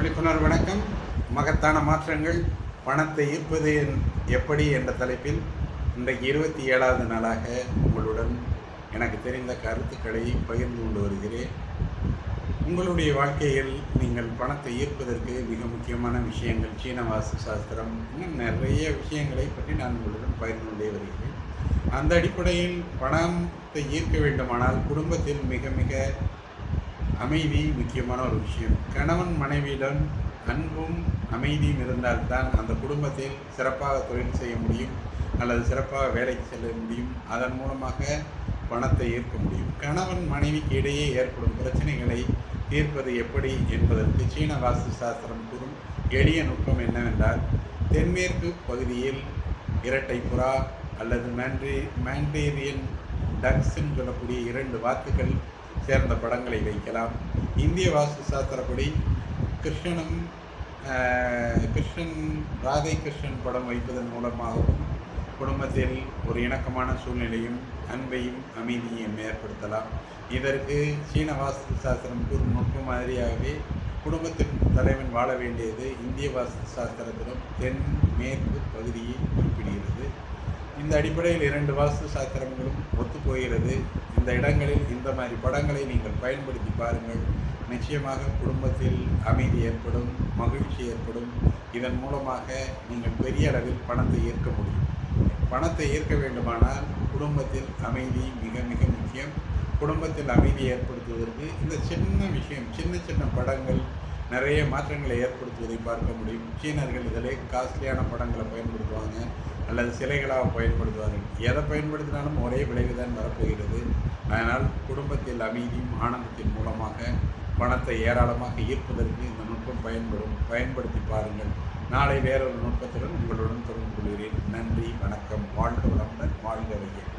விழிப்புணர்வு வணக்கம் மகத்தான மாற்றங்கள் பணத்தை ஈர்ப்பது என்- எப்படி என்ற தலைப்பில் இன்றைக்கு இருபத்தி ஏழாவது நாளாக உங்களுடன் எனக்கு தெரிந்த கருத்துக்களை பகிர்ந்து கொண்டு வருகிறேன் உங்களுடைய வாழ்க்கையில் நீங்கள் பணத்தை ஈர்ப்பதற்கு மிக முக்கியமான விஷயங்கள் சீன வாஸ்து சாஸ்திரம் இன்னும் நிறைய விஷயங்களை பற்றி நான் உங்களுடன் பகிர்ந்து கொண்டே வருகிறேன் அந்த அடிப்படையில் பணத்தை ஈர்க்க வேண்டுமானால் குடும்பத்தில் மிக மிக அமைதி முக்கியமான ஒரு விஷயம் கணவன் மனைவியிடம் அன்பும் அமைதியும் இருந்தால்தான் அந்த குடும்பத்தில் சிறப்பாக தொழில் செய்ய முடியும் அல்லது சிறப்பாக வேலைக்கு செல்ல முடியும் அதன் மூலமாக பணத்தை ஈர்க்க முடியும் கணவன் மனைவிக்கு இடையே ஏற்படும் பிரச்சனைகளை தீர்ப்பது எப்படி என்பதற்கு சீன வாஸ்து சாஸ்திரம் கூறும் எளிய நுட்பம் என்னவென்றால் தென்மேற்கு பகுதியில் இரட்டை புறா அல்லது மேண்ட்ரி மேண்டேரியன் டக்ஸ்ன்னு சொல்லக்கூடிய இரண்டு வாத்துக்கள் சேர்ந்த படங்களை வைக்கலாம் இந்திய வாஸ்து சாஸ்திரப்படி கிருஷ்ணனும் ஆஹ், கிருஷ்ணன் ராதை கிருஷ்ணன் படம் வைப்பதன் மூலமாகவும் குடும்பத்தில் ஒரு இணக்கமான சூழ்நிலையும் அன்பையும் அமைதியையும் ஏற்படுத்தலாம் இதற்கு சீன வாஸ்து சாஸ்திரம் கூறும் நுட்பம் மாதிரியாகவே குடும்பத்தின் தலைவன் வாழ வேண்டியது இந்திய வாஸ்து சாஸ்திரத்திலும் தென் மேற்கு பகுதியை குறிப்பிடுகிறது இந்த அடிப்படையில் இரண்டு வாஸ்து சாஸ்திரங்களும் ஒத்துப்போகிறது இந்த இடங்களில் இந்த மாதிரி படங்களை நீங்கள் பயன்படுத்தி பாருங்கள் நிச்சயமாக குடும்பத்தில் அமைதி ஏற்படும் மகிழ்ச்சி ஏற்படும் இதன் மூலமாக நீங்கள் பெரிய அளவில் பணத்தை ஈர்க்க முடியும் பணத்தை ஈர்க்க வேண்டுமானால் குடும்பத்தில் அமைதி மிக மிக முக்கியம் குடும்பத்தில் அமைதியை ஏற்படுத்துவதற்கு இந்த சின்ன விஷயம் சின்ன சின்ன படங்கள் நிறைய மாற்றங்களை ஏற்படுத்துவதை பார்க்க முடியும் சீனர்கள் இதிலே காஸ்ட்லியான படங்களை பயன்படுத்துவாங்க அல்லது சிலைகளாக பயன்படுத்துவார்கள் எதை பயன்படுத்தினாலும் ஒரே விளைவு தான் வரப்போகிறது அதனால் குடும்பத்தில் அமைதியும் ஆனந்தத்தின் மூலமாக பணத்தை ஏராளமாக ஈர்ப்பதற்கு இந்த நுட்பம் பயன்படும் பயன்படுத்தி பாருங்கள் நாளை வேறொரு நுட்பத்துடன் உங்களுடன் தொடர்பு கொள்கிறேன் நன்றி வணக்கம் வாழ்க வளமுடன் வாழ்க வையகம்